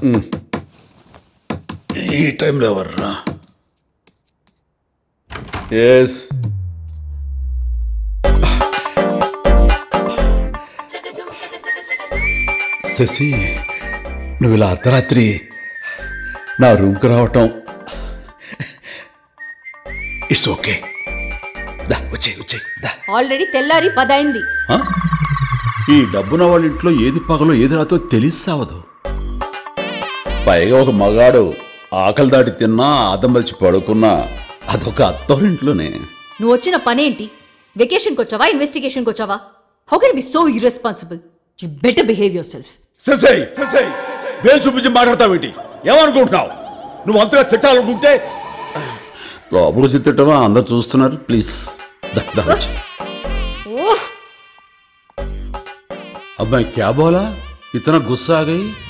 ఈ టైంలో ఎవర్రా ఎస్ శశి నువ్వు ఇలా అర్ధరాత్రి నా రూమ్కి రావటం ఇట్స్ ఓకే దా వచ్చే వచ్చే దా ఆల్రెడీ తెల్లారి పదైంది ఆ? ఈ డబ్బున వాళ్ళ ఇంట్లో ఏది పగలో ఏది రాతో తెలిసి సావదు పైగా ఒక మగాడు ఆకలి దాటి తిన్నా ఆదమలిచి పడుకున్నా అదొక అత్తవారింట్లోనే నువ్వు వచ్చిన పనేంటి వెకేషన్కి వచ్చావా ఇన్వెస్టిగేషన్కి వచ్చావా how can be so irresponsible you better behave yourself ససై ససై వేలు చూపించి మాట్లాడతావేంటి ఏమనుకుంటున్నావు నువ్వు అంతగా తిట్టాలనుకుంటే లోపల వచ్చి తిట్టవా అందరు చూస్తున్నారు ప్లీజ్ దా దా వచ్చి ఓహ్ अब मैं क्या बोला इतना गुस्सा आ गई